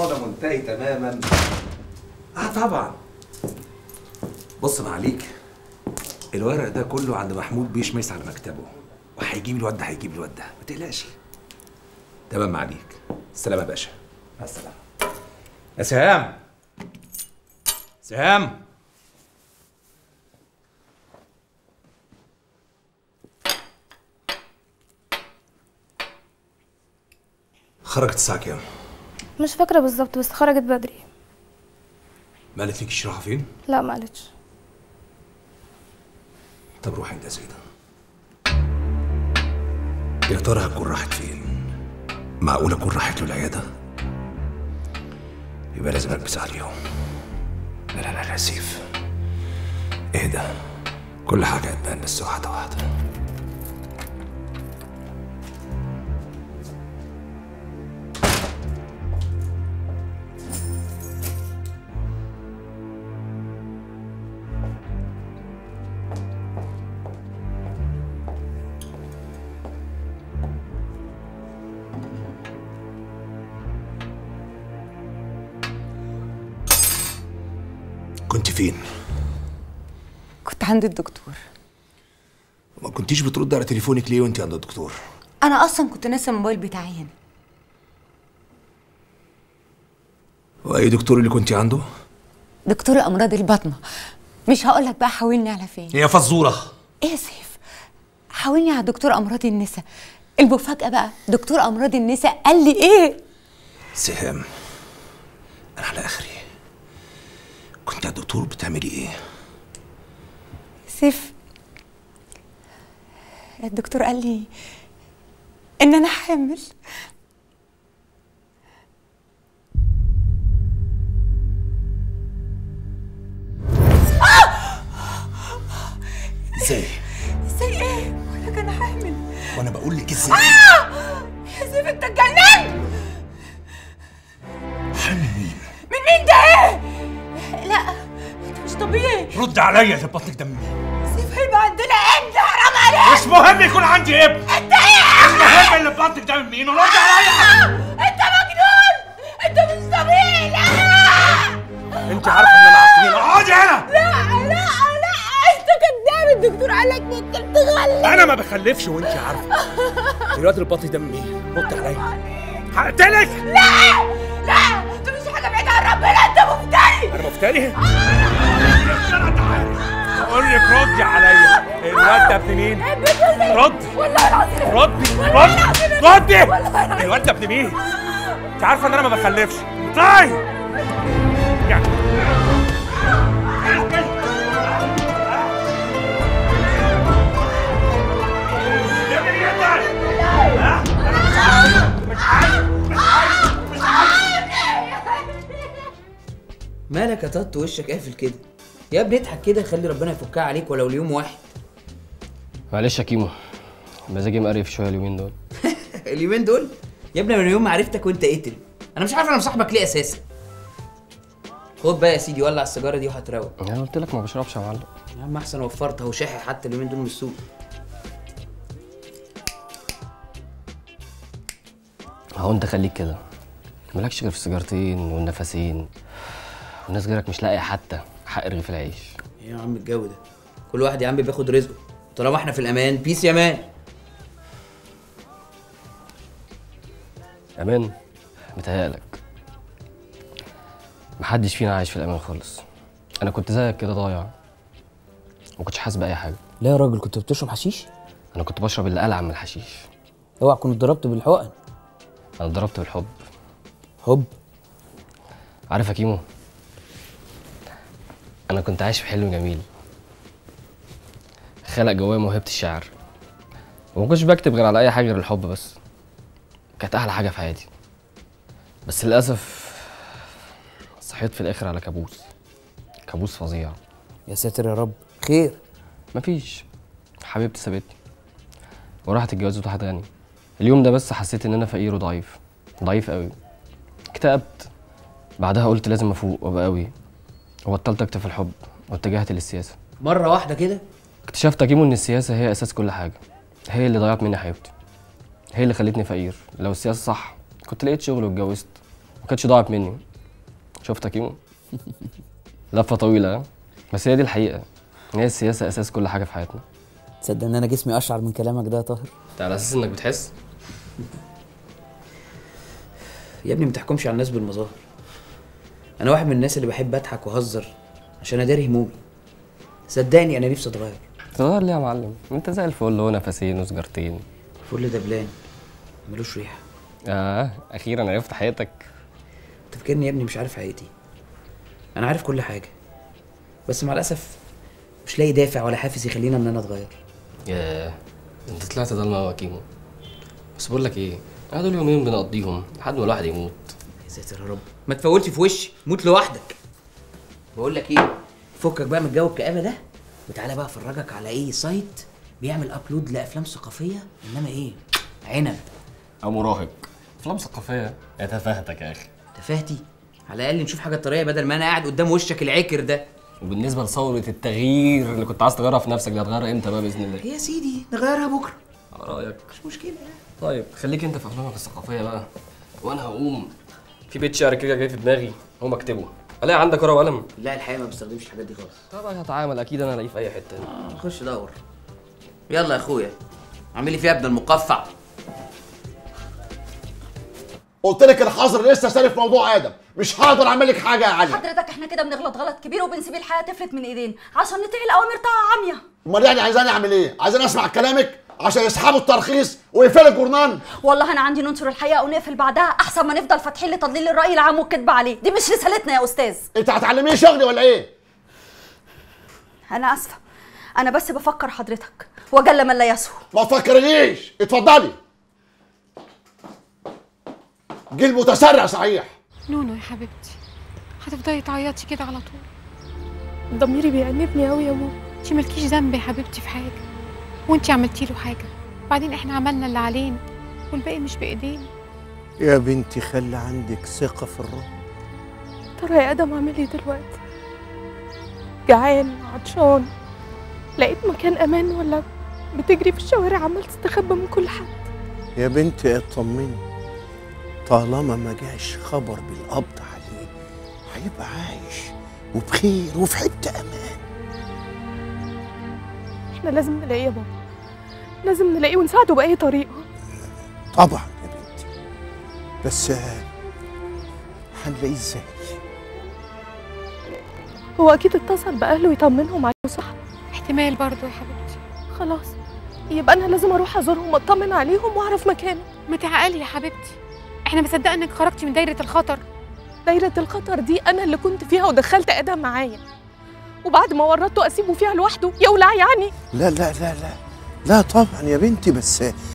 الموضوع ده منتهي تماما اه طبعا بص معاليك الورق ده كله عند محمود بيشمس على مكتبه وهيجيب الواد ده هيجيب الواد ده ما تقلقش تمام معاليك السلام يا باشا مع السلامه يا سهام سهام خرجت الساعة كام؟ مش فاكرة بالظبط بس خرجت بدري ما قالت لكيش رايحة فين؟ لا ما قالتش طب روح انت يا سيدة يا ترى هتكون راحت فين؟ معقول اكون راحت له العيادة؟ يبقى لازم البس عليهم لا لا لا لا سيف اهدى كل حاجة هتبان بس واحدة واحدة كنت فين؟ كنت عند الدكتور ما كنتيش بترد على تليفونك ليه وانت عند الدكتور؟ انا اصلا كنت ناسي الموبايل بتاعي هنا واي دكتور اللي كنت عنده؟ دكتور امراض البطنه مش هقول لك بقى حاولني على فين يا فزورة ايه يا سيف حاولني على دكتور امراض النساء المفاجاه بقى دكتور امراض النساء قال لي ايه سهام انا على اخري كنت على الدكتور بتعملي ايه؟ سيف الدكتور قال لي ان انا حامل ازاي؟ ازاي ايه بقول لك انا حامل وانا بقول لك ازاي؟ يا سيف انت اتجننت حامل مين؟ من مين ده ايه لا انت مش طبيعي رد عليا اللي بطنك ده من مين؟ سيف هيبقى عندنا ابن حرام عليك مش مهم يكون عندي ابن انت ايه المهم اللي بطنك ده من مين ورد عليا انت مجنون انت مش طبيعي لا انت عارفه ان انا عارفين اقعدي هنا لا لا لا انت كداب الدكتور قال لك ممكن تغلب انا ما بخلفش وانت عارفه الواد اللي بطنك ده من مين؟ رد عليا هقتلك لا لا انت مش حاجه بعيده عن ربنا انت مفتري انا مفتري؟ اقول لك ردي عليا الواد ده ابن مين؟ رد والله العظيم ردي والله ردي العظيم ردي والله العظيم. الواد ده ابن مين؟ انت عارفه ان انا ما بخلفش طيب يعني مالك يا تط وشك قافل كده يا ابني اضحك كده خلي ربنا يفكها عليك ولو ليوم واحد معلش يا كيمو مزاجي مقرف شويه اليومين دول اليومين دول يا ابني من يوم ما عرفتك وانت قتل انا مش عارف انا مصاحبك ليه اساسا خد بقى يا سيدي ولع السيجاره دي وهتروق انا قلت لك ما بشربش يا معلم يا عم احسن وفرت اهو شاحي حتى اليومين دول من السوق هو انت خليك كده مالكش غير في السيجارتين والنفسين والناس غيرك مش لاقيه حتى حق رغيف العيش ايه يا عم الجو ده كل واحد يا عم بياخد رزقه طالما احنا في الامان بيس يا مان امان متهيألك محدش فينا عايش في الامان خالص انا كنت زيك كده ضايع وكنتش حاسس باي حاجه لا يا راجل كنت بتشرب حشيش انا كنت بشرب اللي ألعن من الحشيش اوعى تكون اتضربت بالحقن انا اتضربت بالحب هوب عارف يا كيمو انا كنت عايش في حلم جميل خلق جوايا موهبه الشعر وما كنتش بكتب غير على اي حاجه غير الحب بس كانت احلى حاجه في حياتي بس للاسف صحيت في الاخر على كابوس كابوس فظيع يا ساتر يا رب خير مفيش حبيبتي سابتني وراحت اتجوزت واحد غني اليوم ده بس حسيت ان انا فقير وضعيف ضعيف قوي اكتئبت بعدها قلت لازم افوق وابقى قوي وبطلت اكتب في الحب واتجهت للسياسه مره واحده كده اكتشفت يا كيمو ان السياسه هي اساس كل حاجه هي اللي ضيعت مني حياتي هي اللي خلتني فقير لو السياسه صح كنت لقيت شغل واتجوزت ما كانتش ضاعت مني شفتك يوم لفه طويله ها؟ بس هي دي الحقيقه هي السياسه اساس كل حاجه في حياتنا تصدق ان انا جسمي اشعر من كلامك ده يا طاهر انت على اساس انك بتحس يا ابني ما تحكمش على الناس بالمظاهر انا واحد من الناس اللي بحب اضحك واهزر عشان اداري همومي صدقني انا نفسي اتغير تغير ليه يا معلم انت زي الفل هو نفسين وسجارتين فل دبلان ملوش ريحه اه اخيرا عرفت حياتك تفكرني يا ابني مش عارف حقيقتي انا عارف كل حاجه بس مع الاسف مش لاقي دافع ولا حافز يخلينا ان انا اتغير ياه انت طلعت ضلمه قوي يا كيمو بس بقول لك ايه انا دول يومين بنقضيهم لحد ما الواحد يموت يا ساتر يا رب ما تفولش في وشي موت لوحدك بقول لك ايه فكك بقى من جو الكآبه ده وتعالى بقى افرجك على ايه سايت بيعمل ابلود لافلام ثقافيه انما ايه عنب او مراهق افلام ثقافيه يا تفاهتك يا اخي تفاهتي على الاقل نشوف حاجه طريه بدل ما انا قاعد قدام وشك العكر ده وبالنسبه لثوره التغيير اللي كنت عايز تغيرها في نفسك دي هتغيرها امتى بقى باذن الله يا سيدي نغيرها بكره على رايك مش مشكله يعني طيب خليك انت في افلامك الثقافيه بقى وانا هقوم في بيت شعر كده جاي في دماغي هقوم اكتبه الاقي عندك ورقه وقلم لا الحقيقه ما بستخدمش الحاجات دي خالص طبعا هتعامل اكيد انا الاقيه في اي حته آه، خش دور يلا يا اخويا اعمل لي فيها ابن المقفع قلت لك الحظر لسه سالف موضوع ادم مش هقدر اعمل لك حاجه يا علي حضرتك احنا كده بنغلط غلط كبير وبنسيب الحياه تفلت من ايدينا عشان نطيع الاوامر طاعه عمياء امال يعني عايزاني اعمل ايه عايزاني اسمع كلامك عشان يسحبوا الترخيص ويقفلوا الجورنان والله انا عندي ننشر الحقيقه ونقفل بعدها احسن ما نفضل فاتحين لتضليل الراي العام والكذب عليه دي مش رسالتنا يا استاذ انت هتعلميني شغلي ولا ايه انا اسفه انا بس بفكر حضرتك وجل من لا يسهو ما تفكرنيش اتفضلي جيل متسرع صحيح نونو يا حبيبتي هتفضلي تعيطي كده على طول ضميري بيأنبني قوي يا ماما انتي مالكيش ذنب يا حبيبتي في حاجه وانتي عملتي له حاجه بعدين احنا عملنا اللي علينا والباقي مش بايدينا يا بنتي خلي عندك ثقة في الرب ترى يا ادم اعمل ايه دلوقتي جعان عطشان لقيت مكان امان ولا بتجري في الشوارع عمال تستخبى من كل حد يا بنتي اطمني طالما ما جاش خبر بالقبض عليه هيبقى عايش وبخير وفي حتة أمان احنا لازم نلاقيه يا بابا لازم نلاقيه ونساعده بأي طريقة طبعا يا بنتي بس آه، هنلاقيه ازاي هو أكيد اتصل بأهله يطمنهم عليه صح احتمال برضو يا حبيبتي خلاص يبقى أنا لازم أروح أزورهم وأطمن عليهم وأعرف مكانه ما تعقلي يا حبيبتي احنا مصدقه انك خرجتي من دايره الخطر دايرة الخطر دي أنا اللي كنت فيها ودخلت آدم معايا وبعد ما ورطته أسيبه فيها لوحده يولع يعني لا لا لا لا لا طبعا يا بنتي بس